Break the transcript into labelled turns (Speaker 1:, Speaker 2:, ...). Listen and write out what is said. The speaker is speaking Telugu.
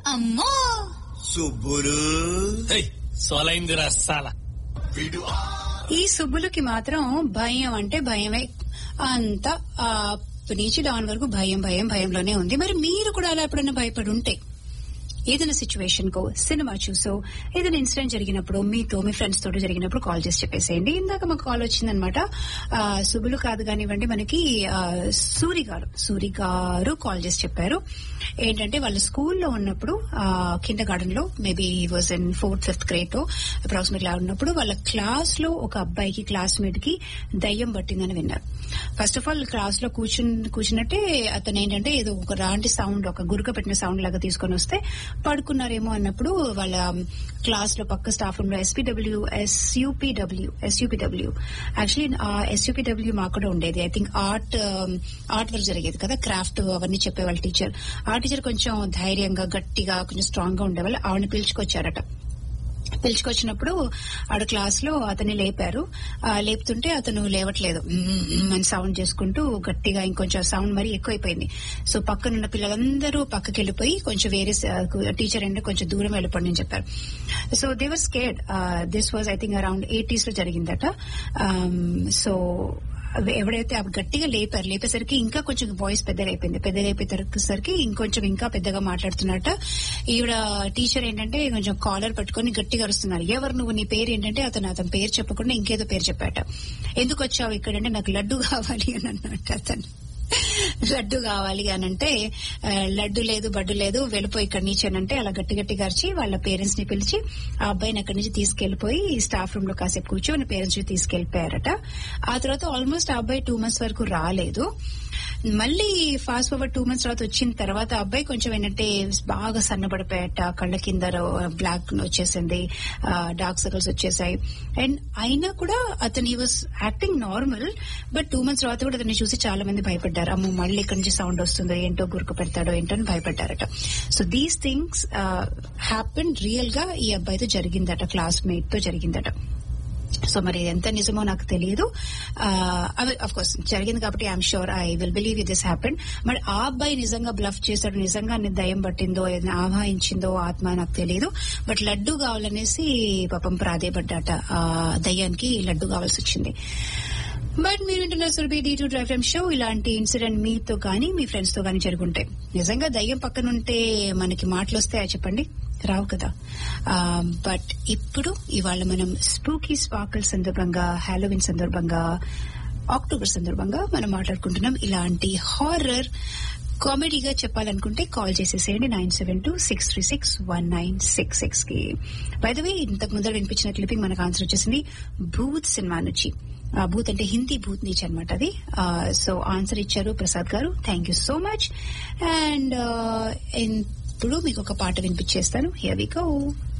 Speaker 1: అమ్మో
Speaker 2: సుబ్బులు
Speaker 3: సోలైంది రసాల
Speaker 4: ఈ సుబ్బులకి మాత్రం భయం అంటే భయమే అంత ఆ నుంచి డౌన్ వరకు భయం భయం భయంలోనే ఉంది మరి మీరు కూడా అలా ఎప్పుడైనా భయపడి ఉంటే ఏదైనా సిచ్యువేషన్ కో సినిమా చూసో ఏదైనా ఇన్సిడెంట్ జరిగినప్పుడు మీతో మీ ఫ్రెండ్స్ తోటి జరిగినప్పుడు కాల్ చేసి చెప్పేసేయండి ఇందాక మాకు కాల్ వచ్చిందనమాట ఆ, సుబ్బులు కాదు కానివ్వండి మనకి ఆ, సూరి గారు సూరి గారు కాల్ చేసి చెప్పారు ఏంటంటే వాళ్ళ స్కూల్లో ఉన్నప్పుడు కింద గార్డెన్ లో maybe was in fourth fifth grade లో అప్రాక్సిమేట్లీ ఉన్నప్పుడు వాళ్ళ క్లాస్ లో ఒక అబ్బాయికి క్లాస్మేట్ కి దయ్యం పట్టిందని విన్నారు ఫస్ట్ ఆఫ్ ఆల్ క్లాస్ లో కూర్చుని కూర్చున్నట్టే అతను ఏంటంటే ఏదో ఒక రాంటి సౌండ్ ఒక గురుక పెట్టిన సౌండ్ లాగా తీసుకొని వస్తే పడుకున్నారేమో అన్నప్పుడు వాళ్ళ క్లాస్ లో పక్క స్టాఫ్ రూమ్ లో ఎస్పీడబ్ల్యూ ఎస్యూపీడబ్ల్యూ ఎస్యూపీడబ్ల్యూ యాక్చువల్లీ ఆ ఎస్యూపీడబ్ల్యూ మాకు కూడా ఉండేది I think art art work జరిగేది కదా క్రాఫ్ట్ అవన్నీ చెప్పేవాళ్ళ టీచర్ ఆ టీచర్ కొంచెం ధైర్యంగా గట్టిగా కొంచెం స్ట్రాంగ్ గా ఉండేవాళ్ళు ఆవిడని పిలుచుకొచ్చారట పిలుచుకొచ్చినప్పుడు ఆడ క్లాస్ లో అతన్ని లేపారు ఆ, లేపుతుంటే అతను లేవట్లేదు మ్మ్, మ్మ్ అని సౌండ్ చేసుకుంటూ గట్టిగా ఇంకొంచెం సౌండ్ మరీ ఎక్కువైపోయింది సో పక్కనున్న పిల్లలందరూ పక్కకి వెళ్ళిపోయి కొంచెం వేరే టీచర్ అండి కొంచెం దూరం వెళ్ళిపోండి అని చెప్పారు so they were scared this was I think around eighties లో జరిగిందట సో ఎవడైతే అవి గట్టిగా లేపారు లేపేసరికి ఇంకా కొంచెం వాయిస్ పెద్దగా అయిపోయింది పెద్దగా అయిపోయేసరికి ఇంకొంచెం ఇంకా పెద్దగా మాట్లాడుతున్నట్ట ఈవిడ టీచర్ ఏంటంటే కొంచెం కాలర్ పట్టుకొని గట్టిగా అరుస్తున్నారు ఎవరు నువ్వు నీ పేరు ఏంటంటే అతను అతని పేరు చెప్పకుండా ఇంకేదో పేరు చెప్పాట ఎందుకు వచ్చావు ఇక్కడంటే నాకు లడ్డు కావాలి అని అన్నట్టు అతను లడ్డు కావాలి అని అంటే ఆ, లడ్డు లేదు బడ్డు లేదు వెళ్ళిపోయి ఇక్కడి నుంచి అని అంటే అలా గట్టి గట్టిగా అరిచి వాళ్ళ పేరెంట్స్ ని పిలిచి ఆ అబ్బాయిని అక్కడి నుంచి తీసుకెళ్లిపోయి స్టాఫ్ రూమ్ లో కాసేపు కూర్చొని పేరెంట్స్ ని తీసుకెళ్లిపోయారట ఆ తర్వాత ఆల్మోస్ట్ ఆ అబ్బాయి టూ మంత్స్ వరకు రాలేదు మళ్ళీ ఫాస్ట్ ఫార్వర్డ్ టూ మంత్స్ తర్వాత వచ్చిన తర్వాత ఆ అబ్బాయి కొంచెం ఏంటంటే బాగా సన్నబడిపోయాట కళ్ళ కింద బ్లాక్ వచ్చేసింది డార్క్ సర్కిల్స్ వచ్చేసాయి అండ్ అయినా కూడా అతను was acting normal but two months తర్వాత కూడా అతన్ని చూసి చాలా మంది భయపడ్డారు అమ్మో మళ్ళీ ఇక్కడి నుంచి సౌండ్ వస్తుందో ఏంటో గురుకు పెడతాడో ఏంటో అని భయపడ్డారట so these things happen real గా ఈ అబ్బాయితో జరిగిందట క్లాస్మేట్ తో జరిగిందట సో మరి ఎంత నిజమో నాకు తెలియదు అఫ్ కోర్స్ జరిగింది కాబట్టి I'm sure I will believe this happen మరి ఆ అబ్బాయి నిజంగా బ్లఫ్ చేశాడు నిజంగా అన్ని దయం పట్టిందో ఏదైనా ఆవాహించిందో ఆత్మ నాకు తెలియదు బట్ లడ్డు కావాలనేసి పాపం ప్రాధేయపడ్డాట ఆ దయ్యానికి లడ్డు కావాల్సి వచ్చింది బట్ మీరు వింటున్న Surabhi D to drive show ఇలాంటి ఇన్సిడెంట్ మీతో కానీ మీ ఫ్రెండ్స్ తో కానీ జరుగుంటాయి నిజంగా దయ్యం పక్కనుంటే మనకి మాటలు వస్తాయా చెప్పండి రావు కదా బట్ ఇప్పుడు ఇవాళ మనం స్పూకీ స్పార్కల్ సందర్భంగా హాలోవిన్ సందర్భంగా అక్టోబర్ సందర్భంగా మనం మాట్లాడుకుంటున్నాం ఇలాంటి హారర్ కామెడీగా చెప్పాలనుకుంటే కాల్ చేసేసేయండి nine seven two six three six one nine six six కి వే ఇంతకు ముందర వినిపించిన క్లిపింగ్ మనకు ఆన్సర్ వచ్చేసింది భూత్ సినిమా నుంచి ఆ భూత్ అంటే హిందీ భూత్ నీచ్ అనమాట అది సో ఆన్సర్ ఇచ్చారు Prasad garu thank you so much and ఇప్పుడు మీకు ఒక పాట వినిపించేస్తాను హియర్ వి గో